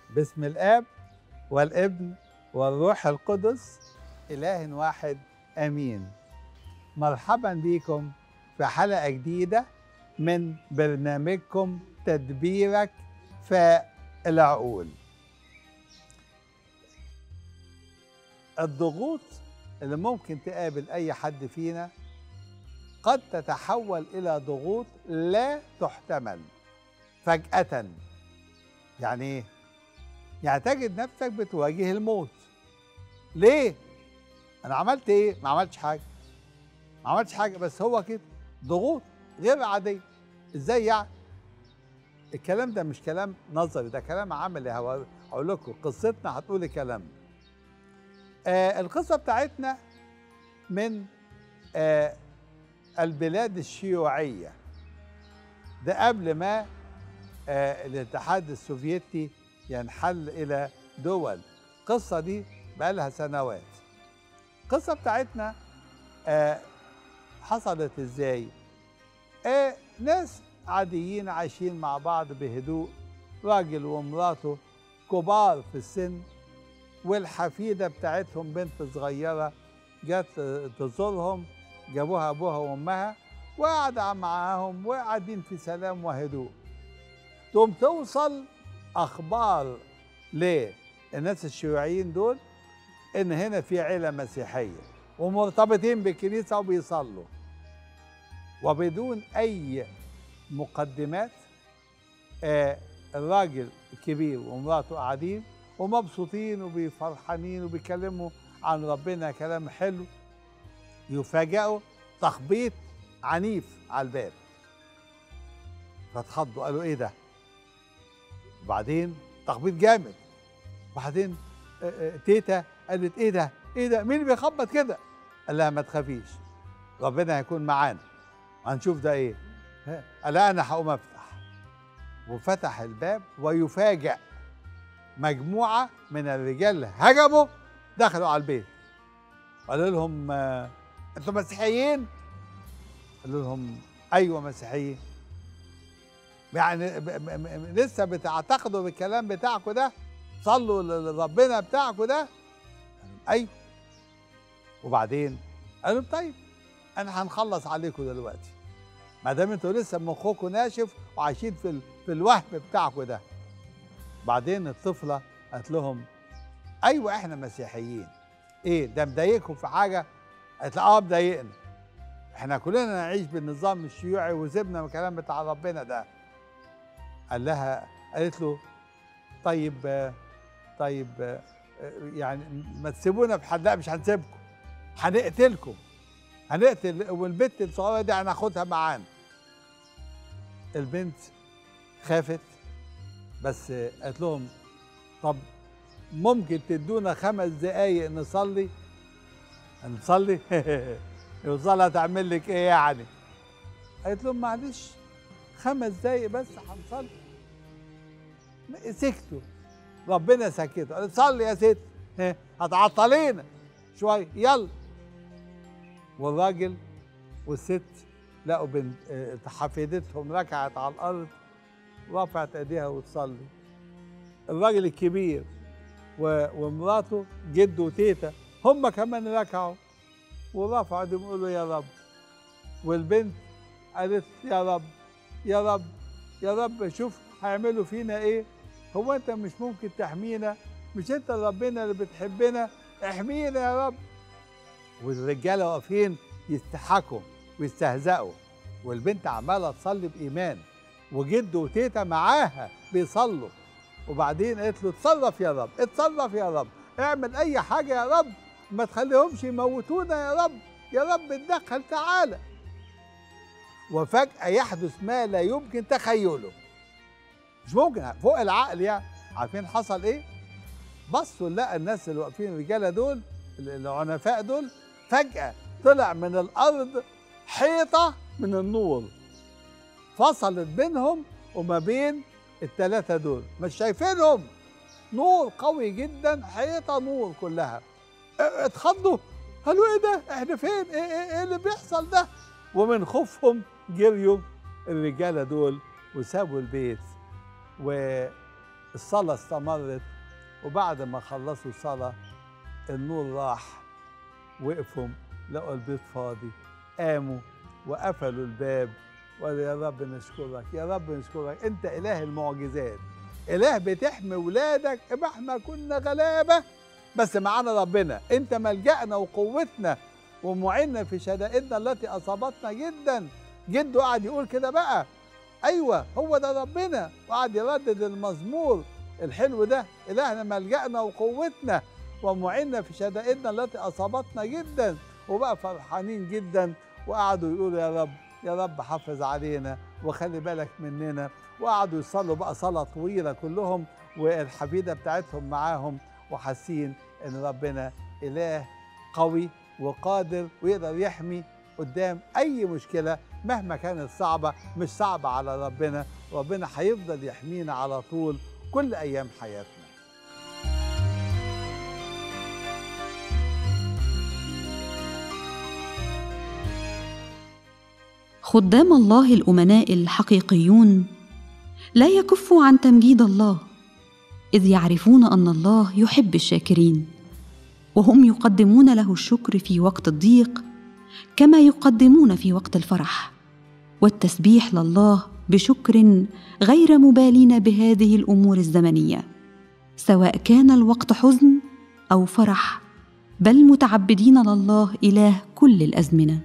باسم الاب والابن والروح القدس اله واحد امين مرحبا بكم في حلقه جديده من برنامجكم تدبيرك في العقول الضغوط اللي ممكن تقابل اي حد فينا قد تتحول الى ضغوط لا تحتمل فجاه يعني ايه يعني تجد نفسك بتواجه الموت ليه انا عملت ايه ما عملتش حاجه ما عملتش حاجه بس هو كده ضغوط غير عاديه ازاي يعني الكلام ده مش كلام نظري ده كلام عملي هقول لكم قصتنا هتقول الكلام ده آه القصه بتاعتنا من آه البلاد الشيوعيه ده قبل ما آه الاتحاد السوفيتي ينحل الى دول القصه دي بقى لها سنوات القصه بتاعتنا آه حصلت ازاي آه ناس عاديين عايشين مع بعض بهدوء راجل ومراته كبار في السن والحفيده بتاعتهم بنت صغيره جت تزورهم جابوها ابوها وامها وقعد معاهم وقاعدين في سلام وهدوء تقوم توصل اخبار للناس الشيوعيين دول ان هنا في عيله مسيحيه ومرتبطين بالكنيسه وبيصلوا وبدون اي مقدمات آه الراجل الكبير ومراته قاعدين ومبسوطين وبيفرحانين وبيكلموا عن ربنا كلام حلو يفاجئوا تخبيط عنيف على الباب فاتخضوا قالوا ايه ده وبعدين تخبيط جامد وبعدين تيتا قالت ايه ده ايه ده مين بيخبط كده قال لها ما تخافيش ربنا هيكون معانا هنشوف ده ايه قال انا هقوم افتح وفتح الباب ويفاجئ مجموعه من الرجال هجموا دخلوا على البيت قالوا لهم انتم مسيحيين قالوا لهم ايوه مسيحيين يعني لسه بتعتقدوا بالكلام بتاعكم ده صلوا لربنا بتاعكم ده ايوه وبعدين قالوا طيب انا هنخلص عليكم دلوقتي ما دام انتوا لسه مخكم ناشف وعايشين في في الوهم بتاعكم ده بعدين الطفله قالت لهم ايوه احنا مسيحيين ايه ده مضايقكم في حاجه قالت اه مضايقنا احنا كلنا نعيش بالنظام الشيوعي وسيبنا من الكلام بتاع ربنا ده قال لها قالت له طيب طيب يعني ما تسيبونا في حد لا مش هنسيبكم هنقتلكم هنقتل والبنت الصغيره دي هناخدها معانا البنت خافت بس قالت لهم طب ممكن تدونا خمس دقايق نصلي نصلي الصلاه تعمل لك ايه يعني قالت لهم معلش خمس دقايق بس هنصلي سكتوا ربنا سكته قال صلي يا ست هتعطلينا شويه يلا والراجل والست لقوا بنت حفيدتهم ركعت على الارض رفعت ايديها وتصلي الراجل الكبير ومراته جده وتيتا هم كمان ركعوا ورفعوا ايديهم يقولوا يا رب والبنت قالت يا رب يا رب يا رب شوف هيعملوا فينا ايه هو انت مش ممكن تحمينا مش انت ربنا اللي بتحبنا احمينا يا رب والرجاله واقفين يستحكوا ويستهزئوا والبنت عماله تصلي بايمان وجده وتيتا معاها بيصلوا وبعدين قالت له اتصرف يا رب اتصرف يا رب اعمل اي حاجه يا رب ما تخليهمش يموتونا يا رب يا رب اتدخل تعالى وفجأة يحدث ما لا يمكن تخيله مش ممكن فوق العقل يعني عارفين حصل ايه؟ بصوا لقى الناس اللي واقفين الرجاله دول العنفاء دول فجأة طلع من الأرض حيطة من النور فصلت بينهم وما بين الثلاثة دول مش شايفينهم نور قوي جدا حيطة نور كلها اتخضوا قالوا ايه ده احنا فين ايه, ايه, ايه اللي بيحصل ده ومن خوفهم جريوا الرجالة دول وسابوا البيت الصلاة استمرت وبعد ما خلصوا صلاة النور راح وقفوا لقوا البيت فاضي قاموا وقفلوا الباب وقالوا يا رب نشكرك يا رب نشكرك انت اله المعجزات اله بتحمي ولادك مهما كنا غلابه بس معانا ربنا انت ملجأنا وقوتنا ومعنا في شدائدنا التي اصابتنا جدا جده قعد يقول كده بقى ايوه هو ده ربنا وقعد يردد المزمور الحلو ده الهنا ملجأنا وقوتنا ومعنا في شدائدنا التي اصابتنا جدا وبقى فرحانين جدا وقعدوا يقولوا يا رب يا رب حافظ علينا وخلي بالك مننا وقعدوا يصلوا بقى صلاة طويلة كلهم والحفيدة بتاعتهم معاهم وحاسين ان ربنا اله قوي وقادر ويقدر يحمي قدام اي مشكله مهما كانت صعبه مش صعبه على ربنا ربنا هيفضل يحمينا على طول كل ايام حياتنا خدام الله الامناء الحقيقيون لا يكفوا عن تمجيد الله اذ يعرفون ان الله يحب الشاكرين وهم يقدمون له الشكر في وقت الضيق كما يقدمون في وقت الفرح والتسبيح لله بشكر غير مبالين بهذه الامور الزمنيه سواء كان الوقت حزن او فرح بل متعبدين لله اله كل الازمنه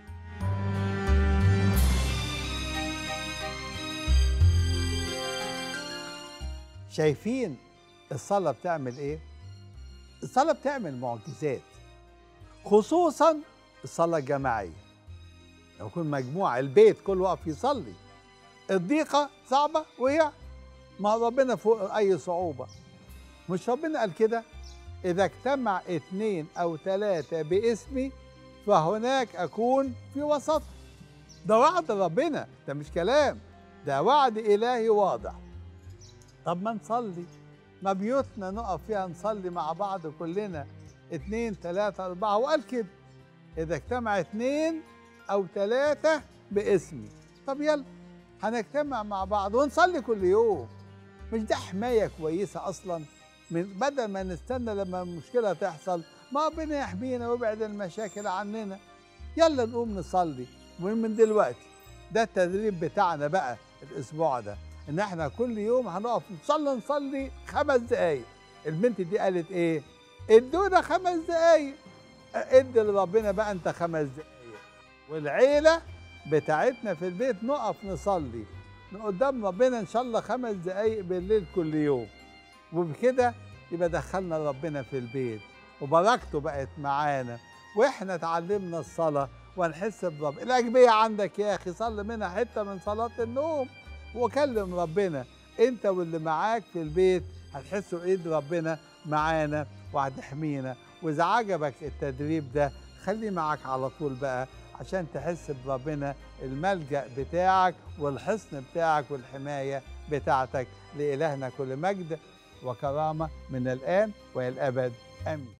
شايفين الصلاة بتعمل ايه؟ الصلاة بتعمل معجزات خصوصا الصلاة الجماعية لو يكون مجموعة البيت كله واقف يصلي الضيقة صعبة وهي ما ربنا فوق أي صعوبة مش ربنا قال كده إذا اجتمع اثنين أو ثلاثة باسمي فهناك أكون في وسط ده وعد ربنا ده مش كلام ده وعد إلهي واضح طب ما نصلي ما بيوتنا نقف فيها نصلي مع بعض كلنا اتنين تلاتة أربعة وقال كده إذا اجتمع اتنين أو تلاتة باسمي طب يلا هنجتمع مع بعض ونصلي كل يوم مش ده حماية كويسة أصلا من بدل ما نستنى لما المشكلة تحصل ما ربنا يحمينا ويبعد المشاكل عننا يلا نقوم نصلي ومن دلوقتي ده التدريب بتاعنا بقى الأسبوع ده ان احنا كل يوم هنقف نصلي نصلي خمس دقايق البنت دي قالت ايه ادونا خمس دقايق ادي لربنا بقى انت خمس دقايق والعيله بتاعتنا في البيت نقف نصلي قدام ربنا ان شاء الله خمس دقايق بالليل كل يوم وبكده يبقى دخلنا ربنا في البيت وبركته بقت معانا واحنا اتعلمنا الصلاه ونحس برب الاجبيه عندك يا اخي صلي منها حته من صلاه النوم وكلم ربنا انت واللي معاك في البيت هتحسوا ايد ربنا معانا وهتحمينا واذا عجبك التدريب ده خليه معاك على طول بقى عشان تحس بربنا الملجأ بتاعك والحصن بتاعك والحماية بتاعتك لإلهنا كل مجد وكرامة من الآن وإلى الأبد آمين